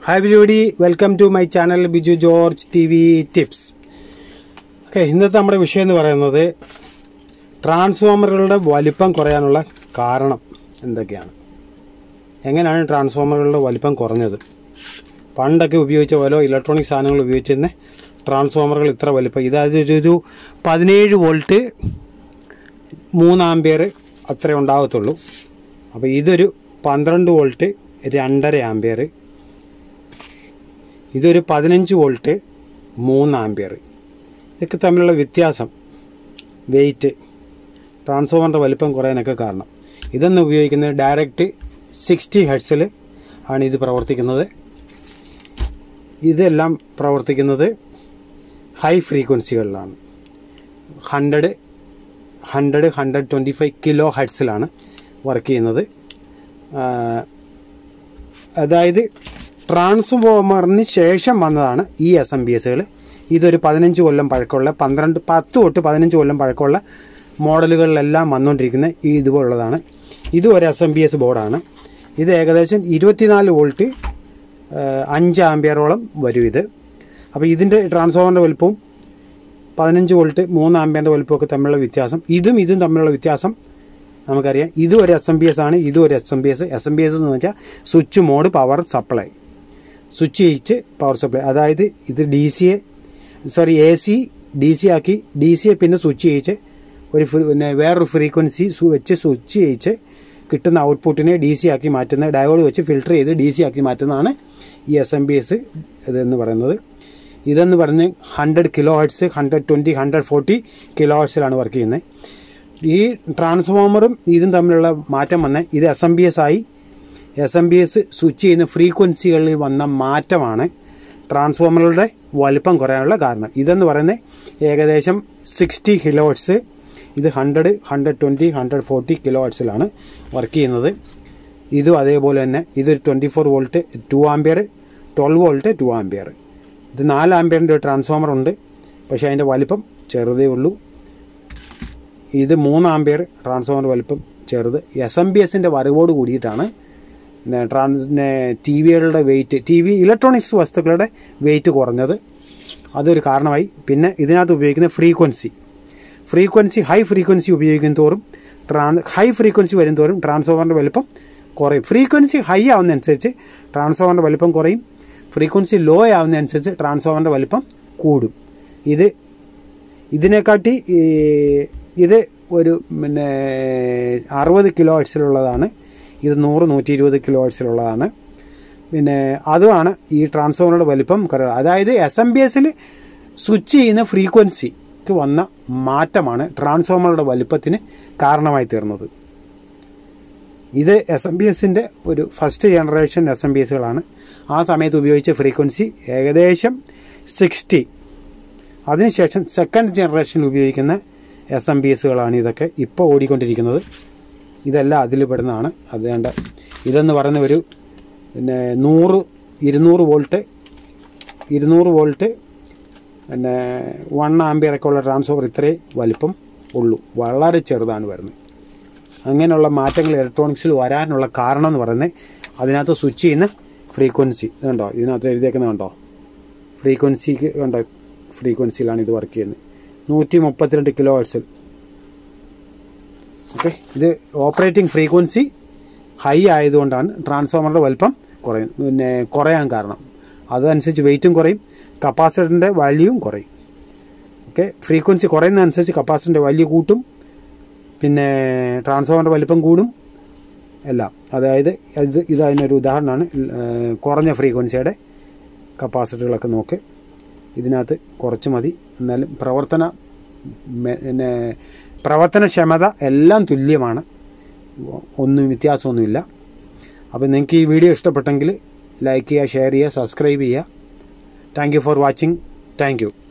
hi everybody welcome to my channel Biju George T V tips okay ഇന്നത്തെ നമ്മുടെ വിഷയം എന്ന് പറയുന്നത് ട്രാൻസ്ഫോമറുകളുടെ വലിപ്പം കുറയാനുള്ള കാരണം എന്തൊക്കെയാണ് എങ്ങനെയാണ് ട്രാൻസ്ഫോമറുകളുടെ വലിപ്പം കുറഞ്ഞത് പണ്ടൊക്കെ ഉപയോഗിച്ച ഓരോ ഇലക്ട്രോണിക് സാധനങ്ങൾ ഉപയോഗിച്ചിരുന്ന ട്രാൻസ്ഫോമറുകൾ ഇത്ര വലിപ്പം ഇതായത് ഒരു- ഒരു പതിനേഴ് വോൾട്ട് മൂന്ന് ആംബിയർ അത്രേ ഉണ്ടാകത്തുള്ളൂ അപ്പോൾ ഇതൊരു പന്ത്രണ്ട് വോൾട്ട് രണ്ടര ആംബിയർ ഇതൊരു പതിനഞ്ച് വോൾട്ട് മൂന്ന് ആംബിയർ ഇതൊക്കെ തമ്മിലുള്ള വ്യത്യാസം വെയിറ്റ് ട്രാൻസ്ഫോമറിൻ്റെ വലിപ്പം കുറയാനൊക്കെ കാരണം ഇതൊന്ന് ഉപയോഗിക്കുന്നത് ഡയറക്റ്റ് സിക്സ്റ്റി ഹെഡ്സിൽ ആണ് ഇത് പ്രവർത്തിക്കുന്നത് ഇതെല്ലാം പ്രവർത്തിക്കുന്നത് ഹൈ ഫ്രീക്വൻസികളിലാണ് hundred hundred hundred twenty five kilo ഹെഡ്സിലാണ് വർക്ക് ചെയ്യുന്നത് ആ, അതായത് ട്രാൻസ്ഫോമറിന് ശേഷം വന്നതാണ് ഈ എസ് എം ബി എസുകൾ ഇതൊരു പതിനഞ്ച് കൊല്ലം പഴക്കമുള്ള പന്ത്രണ്ട് പത്ത് തൊട്ട് പതിനഞ്ച് കൊല്ലം പഴക്കമുള്ള മോഡലുകളിലെല്ലാം വന്നുകൊണ്ടിരിക്കുന്ന ഈ ഇതുപോലുള്ളതാണ് ഇത് ഒരു എസ് എം ബി എസ് ബോർഡാണ് ഇത് ഏകദേശം ഇരുപത്തിനാല് വോൾട്ട് അഞ്ച് ആംബിയറോളം വരും ഇത് അപ്പോൾ ഇതിൻ്റെ ട്രാൻസ്ഫോമറിൻ്റെ വലുപ്പവും പതിനഞ്ച് വോൾട്ട് മൂന്ന് ആംബിയറിൻ്റെ വലുപ്പമൊക്കെ തമ്മിലുള്ള വ്യത്യാസം ഇതും ഇതും തമ്മിലുള്ള വ്യത്യാസം നമുക്കറിയാം ഇതും ഒരു എസ് എം ബി എസ് ആണ് ഇതും ഒരു S M B S S M B S എന്ന് വെച്ചാൽ switch mode power supply switch ചെയ്യിച്ച് പവർ സപ്ലൈ അതായത് ഇത് ഡി സിയെ sorry A C D C ആക്കി ഡി സിയെ പിന്നെ സ്വിച്ച് ചെയ്യിച്ച് ഒരു ഫ്രീ- പിന്നെ വേറൊരു ഫ്രീക്വൻസി വെച്ച് സ്വിച്ച് ചെയ്യിച്ച് കിട്ടുന്ന ഔട്ട്പുട്ടിനെ ഡി സി ആക്കി മാറ്റുന്ന ഡയോഡ് വെച്ച് ഫിൽട്ടർ ചെയ്ത് ഡി സി ആക്കി മാറ്റുന്നതാണ് ഈ എസ് എം ബി എസ് ഇതെന്ന് പറയുന്നത് ഇതെന്ന് പറഞ്ഞ് hundred kilo hertz hundred twenty hundred forty kilo ഹെഡ്സിലാണ് വർക്ക് ചെയ്യുന്നത് ഈ ട്രാൻസ്ഫോമറും ഇതും തമ്മിലുള്ള മാറ്റം വന്ന് ഇത് എസ് എം ബി എസ് ആയി S M B S switch ചെയ്യുന്ന ഫ്രീക്വൻസികളിൽ വന്ന മാറ്റമാണ് ട്രാൻസ്ഫോമറുകളുടെ വലിപ്പം കുറയാനുള്ള കാരണം ഇതെന്ന് പറയുന്നത് ഏകദേശം സിക്സ്റ്റി കിലോ ഹെഡ്സ് ഇത് hundred hundred twenty hundred forty kilo ഹെഡ്സിലാണ് വർക്ക് ചെയ്യുന്നത് ഇതും അതേപോലെ തന്നെ ഇതൊരു twenty four volt two ampere twelve volt two ampere ഇത് നാല് ആംബിയറിൻ്റെ ഒരു ട്രാൻസ്ഫോമർ ഉണ്ട് പക്ഷേ അതിൻ്റെ വലിപ്പം ചെറുതേ ഉള്ളൂ ഇത് മൂന്ന് ആംബിയർ ട്രാൻസ്ഫോമർ വലിപ്പം ചെറുത് എസ് എം ബി എസിൻ്റെ വരവോട് കൂടിയിട്ടാണ് പിന്നെ ട്രാൻസ് ടി വികളുടെ വെയിറ്റ് ടി വി ഇലക്ട്രോണിക്സ് വസ്തുക്കളുടെ വെയിറ്റ് കുറഞ്ഞത് അതൊരു കാരണമായി പിന്നെ ഇതിനകത്ത് ഉപയോഗിക്കുന്ന ഫ്രീക്വൻസി ഫ്രീക്വൻസി ഹൈ ഫ്രീക്വൻസി ഉപയോഗിക്കും തോറും ട്രാൻ ഹൈ ഫ്രീക്വൻസി വരും തോറും ട്രാൻസ്ഫോമറിൻ്റെ വലിപ്പം കുറയും ഫ്രീക്വൻസി ഹൈ ആവുന്നതനുസരിച്ച് ട്രാൻസ്ഫോമറിൻ്റെ വലിപ്പം കുറയും ഫ്രീക്വൻസി ലോ ആവുന്നതനുസരിച്ച് ട്രാൻസ്ഫോമറിൻ്റെ വലിപ്പം കൂടും ഇത് ഇതിനെക്കാട്ടി ഈ ഇത് ഒരു പിന്നെ അറുപത് കിലോ ഹെഡ്സിലുള്ളതാണ് ഇത് നൂറ് നൂറ്റി ഇരുപത് കിലോ ഹെഡ്സിലുള്ളതാണ് പിന്നെ അതുമാണ് ഈ ട്രാൻസ്ഫോമറുടെ വലിപ്പം കുറവ് അതായത് എസ് എം ബി എസിൽ സ്വിച്ച് ചെയ്യുന്ന ഫ്രീക്വൻസിക്ക് വന്ന മാറ്റമാണ് ട്രാൻസ്ഫോമറുടെ വലിപ്പത്തിന് കാരണമായി തീർന്നത് ഇത് എസ് എം ബി എസിൻ്റെ ഒരു first generation S M B എസുകളാണ് ആ സമയത്ത് ഉപയോഗിച്ച ഫ്രീക്വൻസി ഏകദേശം സിക്സ്റ്റി അതിനുശേഷം സെക്കൻഡ് ജനറേഷനിൽ ഉപയോഗിക്കുന്ന എസ് എം ബി എസുകളാണ് ഇതൊക്കെ ഇപ്പോൾ ഓടിക്കൊണ്ടിരിക്കുന്നത് ഇതെല്ലാം അതിൽ പെടുന്നതാണ് അതുകൊണ്ട് ഇതെന്ന് പറയുന്ന ഒരു പിന്നെ നൂറ് ഇരുന്നൂറ് വോൾട്ട് ഇരുന്നൂറ് വോൾട്ട് പിന്നെ വൺ ആംബിയറൊക്കെ ഉള്ള ട്രാൻസ്ഫോമർ ഇത്രയും വലിപ്പം ഉള്ളൂ വളരെ ചെറുതാണ് വരുന്നത് അങ്ങനെയുള്ള മാറ്റങ്ങൾ ഇലക്ട്രോണിക്സിൽ വരാനുള്ള കാരണം എന്ന് പറയുന്നത് അതിനകത്ത് സ്വിച്ച് ചെയ്യുന്ന ഫ്രീക്വൻസി ഇതുണ്ടോ ഇതിനകത്ത് എഴുതിയേക്കുന്നത് കണ്ടോ ഫ്രീക്വൻസിക്ക് കണ്ടോ ഫ്രീക്വൻസിയിലാണ് ഇത് വർക്ക് ചെയ്യുന്നത് നൂറ്റി മുപ്പത്തിരണ്ട് കിലോ ഹെർട്സിൽ ഓക്കെ ഇത് ഓപ്പറേറ്റിംഗ് ഫ്രീക്വൻസി ഹൈ ആയതുകൊണ്ടാണ് ട്രാൻസ്ഫോമറുടെ വലിപ്പം കുറയും പിന്നെ കുറയാൻ കാരണം അതനുസരിച്ച് വെയിറ്റും കുറയും കപ്പാസിറ്ററിൻ്റെ വാല്യൂവും കുറയും ഓക്കെ ഫ്രീക്വൻസി കുറയുന്നതനുസരിച്ച് കപ്പാസിറ്ററിൻ്റെ വാല്യൂ കൂട്ടും പിന്നെ ട്രാൻസ്ഫോമറിൻ്റെ വലിപ്പം കൂടും എല്ലാം അതായത് ഇത് ഇത് അതിനൊരു ഉദാഹരണമാണ് ഏഹ് കുറഞ്ഞ ഫ്രീക്വൻസിയുടെ കപ്പാസിറ്ററുകളൊക്കെ നോക്ക് ഇതിനകത്ത് കുറച്ച് മതി എന്നാലും പ്രവർത്തന മെ- പിന്നെ പ്രവർത്തനക്ഷമത എല്ലാം തുല്യമാണ് ഒന്നും വ്യത്യാസമൊന്നുമില്ല അപ്പോൾ നിങ്ങൾക്ക് ഈ വീഡിയോ ഇഷ്ടപ്പെട്ടെങ്കിൽ ലൈക്ക് ചെയ്യുക ഷെയർ ചെയ്യുക സബ്സ്ക്രൈബ് ചെയ്യുക thank you for watching thank U